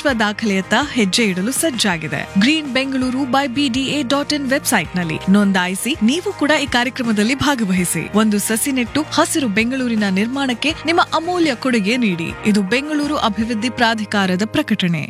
ವಿಶ್ವ ದಾಖಲೆಯತ್ತ ಹೆಜ್ಜೆ ಇಡಲು ಸಜ್ಜಾಗಿದೆ green Bengaluru by BDA dot in ವೆಬ್ಸೈಟ್ನಲ್ಲಿ ನೋಂದಾಯಿಸಿ ನೀವು ಕೂಡ ಈ ಕಾರ್ಯಕ್ರಮದಲ್ಲಿ ಭಾಗವಹಿಸಿ ಒಂದು ಸಸಿ ನೆಟ್ಟು ಹಸಿರು ಬೆಂಗಳೂರಿನ ನಿರ್ಮಾಣಕ್ಕೆ ನಿಮ್ಮ ಅಮೂಲ್ಯ ಕೊಡುಗೆ ನೀಡಿ ಇದು ಬೆಂಗಳೂರು ಅಭಿವೃದ್ಧಿ ಪ್ರಾಧಿಕಾರದ ಪ್ರಕಟಣೆ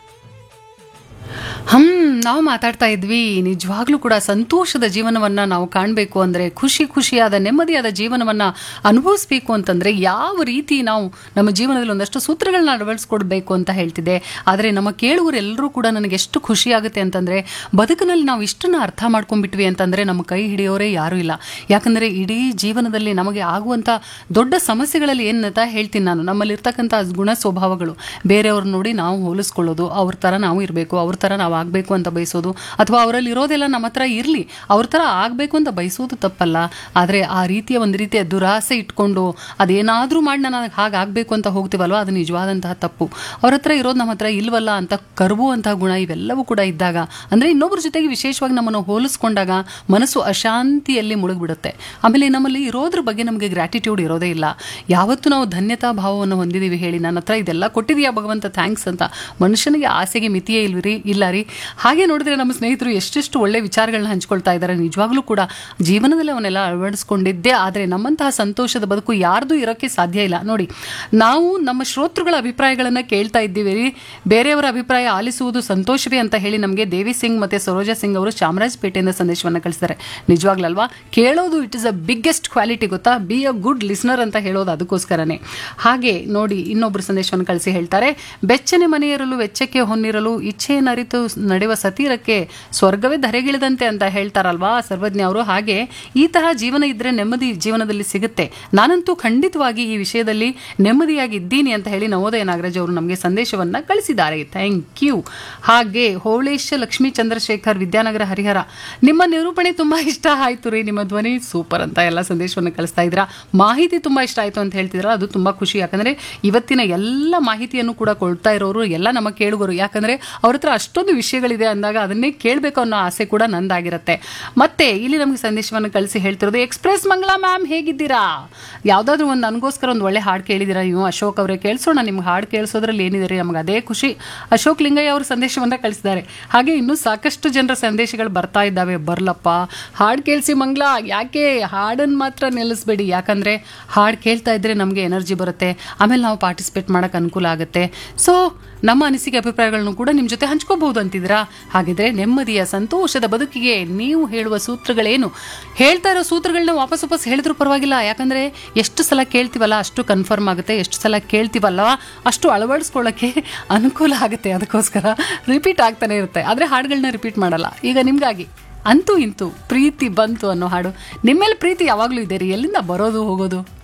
ಹಮ್ ನಾವು ಮಾತಾಡ್ತಾ ಇದ್ವಿ ನಿಜವಾಗ್ಲೂ ಕೂಡ ಸಂತೋಷದ ಜೀವನವನ್ನ ನಾವು ಕಾಣಬೇಕು ಅಂದ್ರೆ ಖುಷಿ ಖುಷಿಯಾದ ನೆಮ್ಮದಿಯಾದ ಜೀವನವನ್ನ ಅನುಭವಿಸ್ಬೇಕು ಅಂತಂದ್ರೆ ಯಾವ ರೀತಿ ನಾವು ನಮ್ಮ ಜೀವನದಲ್ಲಿ ಒಂದಷ್ಟು ಸೂತ್ರಗಳನ್ನ ಅಳವಡಿಸ್ಕೊಡ್ಬೇಕು ಅಂತ ಹೇಳ್ತಿದ್ದೆ ಆದರೆ ನಮ್ಮ ಕೇಳುವರೆಲ್ಲರೂ ಕೂಡ ನನಗೆ ಎಷ್ಟು ಖುಷಿ ಆಗುತ್ತೆ ಅಂತಂದ್ರೆ ಬದುಕಿನಲ್ಲಿ ನಾವು ಇಷ್ಟನ್ನ ಅರ್ಥ ಮಾಡ್ಕೊಂಡ್ಬಿಟ್ವಿ ಅಂತಂದ್ರೆ ನಮ್ಮ ಕೈ ಹಿಡಿಯೋರೇ ಯಾರೂ ಇಲ್ಲ ಯಾಕಂದ್ರೆ ಇಡೀ ಜೀವನದಲ್ಲಿ ನಮಗೆ ಆಗುವಂತ ದೊಡ್ಡ ಸಮಸ್ಯೆಗಳಲ್ಲಿ ಏನಂತ ಹೇಳ್ತೀನಿ ನಾನು ನಮ್ಮಲ್ಲಿ ಇರ್ತಕ್ಕಂಥ ಗುಣ ಸ್ವಭಾವಗಳು ಬೇರೆಯವ್ರ ನೋಡಿ ನಾವು ಹೋಲಿಸ್ಕೊಳ್ಳೋದು ಅವ್ರ ತರ ನಾವು ಇರಬೇಕು ಅವ್ರ ತರ ನಾವು ಆಗಬೇಕು ಅಂತ ಬಯಸೋದು ಅಥವಾ ಅವರಲ್ಲಿ ಇರೋದೆಲ್ಲ ನಮ್ಮ ಹತ್ರ ಇರಲಿ ಅವ್ರ ಥರ ಆಗಬೇಕು ಅಂತ ಬಯಸೋದು ತಪ್ಪಲ್ಲ ಆದರೆ ಆ ರೀತಿಯ ಒಂದು ರೀತಿಯ ದುರಾಸೆ ಇಟ್ಕೊಂಡು ಅದೇನಾದರೂ ಮಾಡಿ ನಾನು ಹಾಗೆ ಆಗಬೇಕು ಅಂತ ಹೋಗ್ತೀವಲ್ವ ಅದು ನಿಜವಾದಂತಹ ತಪ್ಪು ಅವ್ರ ಹತ್ರ ಇರೋದು ನಮ್ಮ ಹತ್ರ ಇಲ್ವಲ್ಲ ಅಂತ ಕರುವುವಂತಹ ಗುಣ ಇವೆಲ್ಲವೂ ಕೂಡ ಇದ್ದಾಗ ಅಂದರೆ ಇನ್ನೊಬ್ಬರ ಜೊತೆಗೆ ವಿಶೇಷವಾಗಿ ನಮ್ಮನ್ನು ಹೋಲಿಸ್ಕೊಂಡಾಗ ಮನಸ್ಸು ಅಶಾಂತಿಯಲ್ಲಿ ಮುಳುಗ್ಬಿಡುತ್ತೆ ಆಮೇಲೆ ನಮ್ಮಲ್ಲಿ ಇರೋದ್ರ ಬಗ್ಗೆ ನಮಗೆ ಗ್ರ್ಯಾಟಿಟ್ಯೂಡ್ ಇರೋದೇ ಇಲ್ಲ ಯಾವತ್ತು ನಾವು ಧನ್ಯತಾ ಭಾವವನ್ನು ಹೊಂದಿದ್ದೀವಿ ಹೇಳಿ ನನ್ನ ಹತ್ರ ಇದೆಲ್ಲ ಕೊಟ್ಟಿದೆಯಾ ಭಗವಂತ ಥ್ಯಾಂಕ್ಸ್ ಅಂತ ಮನುಷ್ಯನಿಗೆ ಆಸೆಗೆ ಮಿತಿಯೇ ಇಲ್ವಿರಿ ಇಲ್ಲ ರೀ ಹಾಗೆ ನೋಡಿದ್ರೆ ನಮ್ಮ ಸ್ನೇಹಿತರು ಎಷ್ಟೆಷ್ಟು ಒಳ್ಳೆ ವಿಚಾರಗಳನ್ನ ಹಂಚ್ಕೊಳ್ತಾ ಇದ್ದಾರೆ ನಿಜವಾಗ್ಲೂ ಕೂಡ ಜೀವನದಲ್ಲಿ ಅವನ್ನೆಲ್ಲ ಅಳವಡಿಸ್ಕೊಂಡಿದ್ದೆ ಆದರೆ ನಮ್ಮಂತಹ ಸಂತೋಷದ ಬದುಕು ಯಾರ್ದು ಇರೋಕ್ಕೆ ಸಾಧ್ಯ ಇಲ್ಲ ನೋಡಿ ನಾವು ನಮ್ಮ ಶ್ರೋತೃಗಳ ಅಭಿಪ್ರಾಯಗಳನ್ನು ಕೇಳ್ತಾ ಇದ್ದೀವಿ ರೀ ಬೇರೆಯವರ ಅಭಿಪ್ರಾಯ ಆಲಿಸುವುದು ಸಂತೋಷವೇ ಅಂತ ಹೇಳಿ ನಮಗೆ ದೇವಿ ಸಿಂಗ್ ಮತ್ತೆ ಸರೋಜಾ ಸಿಂಗ್ ಅವರು ಚಾಮರಾಜಪೇಟೆಯಿಂದ ಸಂದೇಶವನ್ನು ಕಳಿಸ್ತಾರೆ ನಿಜವಾಗ್ಲಲ್ವಾ ಕೇಳೋದು it is a biggest quality ಗೊತ್ತಾ ಬಿ ಅ ಗುಡ್ ಲಿಸ್ನರ್ ಅಂತ ಹೇಳೋದು ಅದಕ್ಕೋಸ್ಕರನೇ ಹಾಗೆ ನೋಡಿ ಇನ್ನೊಬ್ರು ಸಂದೇಶವನ್ನು ಕಳಿಸಿ ಹೇಳ್ತಾರೆ ಬೆಚ್ಚನೆ ಮನೆಯಿರಲು ವೆಚ್ಚಕ್ಕೆ ಹೊನ್ನಿರಲು ಇಚ್ಛೆ ನರಿತು ನಡೆಯುವ ಸತೀರಕ್ಕೆ ಸ್ವರ್ಗವೇ ಧರೆಗಿಳಿದಂತೆ ಅಂತ ಹೇಳ್ತಾರಲ್ವಾ ಸರ್ವಜ್ಞ ಅವರು ಹಾಗೆ ಈ ತರಹ ಜೀವನ ಇದ್ರೆ ನೆಮ್ಮದಿ ಜೀವನದಲ್ಲಿ ಸಿಗುತ್ತೆ ನಾನಂತೂ ಖಂಡಿತವಾಗಿ ಈ ವಿಷಯದಲ್ಲಿ ನೆಮ್ಮದಿಯಾಗಿ ಇದ್ದೀನಿ ಅಂತ ಹೇಳಿ ನವೋದಯ ನಾಗರಾಜ್ ಅವರು ನಮಗೆ ಸಂದೇಶವನ್ನ ಕಳಿಸಿದ್ದಾರೆ ಥ್ಯಾಂಕ್ ಯು ಹಾಗೆ ಹೋಳೇಶ ಲಕ್ಷ್ಮೀ ಚಂದ್ರಶೇಖರ್ ವಿದ್ಯಾನಗರ ಹರಿಹರ ನಿಮ್ಮ ನಿರೂಪಣೆ ತುಂಬಾ ಇಷ್ಟ ಆಯ್ತು ರೀ ನಿಮ್ಮ ಧ್ವನಿ ಸೂಪರ್ ಅಂತ ಎಲ್ಲ ಸಂದೇಶವನ್ನು ಕಳಿಸ್ತಾ ಇದ್ರ ಮಾಹಿತಿ ತುಂಬಾ ಇಷ್ಟ ಆಯ್ತು ಅಂತ ಹೇಳ್ತಿದ್ರ ಅದು ತುಂಬಾ ಖುಷಿ ಯಾಕಂದ್ರೆ ಇವತ್ತಿನ ಎಲ್ಲ ಮಾಹಿತಿಯನ್ನು ಕೂಡ ಕೊಡ್ತಾ ಇರೋರು ಎಲ್ಲ ನಮ್ಮ ಕೇಳುಗರು ಯಾಕಂದ್ರೆ ಅವ್ರ ಹತ್ರ ಅಷ್ಟೊಂದು ವಿಷಯಗಳಿದೆ ಅಂದಾಗ ಅದನ್ನೇ ಕೇಳಬೇಕು ಅನ್ನೋ ಆಸೆ ಕೂಡ ನಂದಾಗಿರುತ್ತೆ ಮತ್ತೆ ಇಲ್ಲಿ ನಮಗೆ ಸಂದೇಶವನ್ನು ಕಳಿಸಿ ಹೇಳ್ತಿರೋದು ಎಕ್ಸ್ಪ್ರೆಸ್ ಮಂಗಳಾ ಮ್ಯಾಮ್ ಹೇಗಿದ್ದೀರಾ ಯಾವ್ದಾದ್ರು ಒಂದು ನನಗೋಸ್ಕರ ಒಂದು ಒಳ್ಳೆ ಹಾಡು ಕೇಳಿದ್ದೀರಾ ನೀವು ಅಶೋಕ್ ಅವರೇ ಕೇಳಿಸೋಣ ನಿಮ್ಗೆ ಹಾಡು ಕೇಳಿಸೋದ್ರಲ್ಲಿ ಏನಿದೆ ರೀ ನಮ್ಗೆ ಅದೇ ಖುಷಿ ಅಶೋಕ್ ಲಿಂಗಯ್ಯ ಅವರು ಸಂದೇಶವನ್ನ ಕಳಿಸಿದ್ದಾರೆ ಹಾಗೆ ಇನ್ನೂ ಸಾಕಷ್ಟು ಜನರ ಸಂದೇಶಗಳು ಬರ್ತಾ ಇದ್ದಾವೆ ಬರ್ಲಪ್ಪ ಹಾಡು ಕೇಳಿಸಿ ಮಂಗ್ಲಾ ಯಾಕೆ ಹಾಡನ್ನು ಮಾತ್ರ ನಿಲ್ಲಿಸ್ಬೇಡಿ ಯಾಕಂದ್ರೆ ಹಾಡು ಕೇಳ್ತಾ ಇದ್ರೆ ನಮಗೆ ಎನರ್ಜಿ ಬರುತ್ತೆ ಆಮೇಲೆ ನಾವು ಪಾರ್ಟಿಸಿಪೇಟ್ ಮಾಡೋಕೆ ಅನುಕೂಲ ಆಗುತ್ತೆ ಸೊ ನಮ್ಮ ಅನಿಸಿಕೆ ಅಭಿಪ್ರಾಯಗಳನ್ನು ಕೂಡ ನಿಮ್ಮ ಜೊತೆ ಹಂಚ್ಕೋಬಹುದು ಅಂತಿದ್ರಾ ಹಾಗಿದ್ರೆ ನೆಮ್ಮದಿಯ ಸಂತೋಷದ ಬದುಕಿಗೆ ನೀವು ಹೇಳುವ ಸೂತ್ರಗಳೇನು ಹೇಳ್ತಾ ಇರೋ ಸೂತ್ರಗಳನ್ನ ವಾಪಸ್ ವಾಪಸ್ ಹೇಳಿದ್ರು ಪರವಾಗಿಲ್ಲ ಯಾಕಂದ್ರೆ ಎಷ್ಟು ಸಲ ಕೇಳ್ತೀವಲ್ಲ ಅಷ್ಟು ಕನ್ಫರ್ಮ್ ಆಗುತ್ತೆ ಎಷ್ಟು ಸಲ ಕೇಳ್ತೀವಲ್ಲ ಅಷ್ಟು ಅಳವಡಿಸ್ಕೊಳ್ಳೋಕ್ಕೆ ಅನುಕೂಲ ಆಗುತ್ತೆ ಅದಕ್ಕೋಸ್ಕರ ರಿಪೀಟ್ ಆಗ್ತಾನೆ ಇರುತ್ತೆ ಆದರೆ ಹಾಡುಗಳನ್ನ ರಿಪೀಟ್ ಮಾಡಲ್ಲ ಈಗ ನಿಮಗಾಗಿ ಅಂತೂ ಇಂತೂ ಪ್ರೀತಿ ಬಂತು ಅನ್ನೋ ಹಾಡು ನಿಮ್ಮೇಲೆ ಪ್ರೀತಿ ಯಾವಾಗಲೂ ಇದೆ ರೀ ಎಲ್ಲಿಂದ ಬರೋದು ಹೋಗೋದು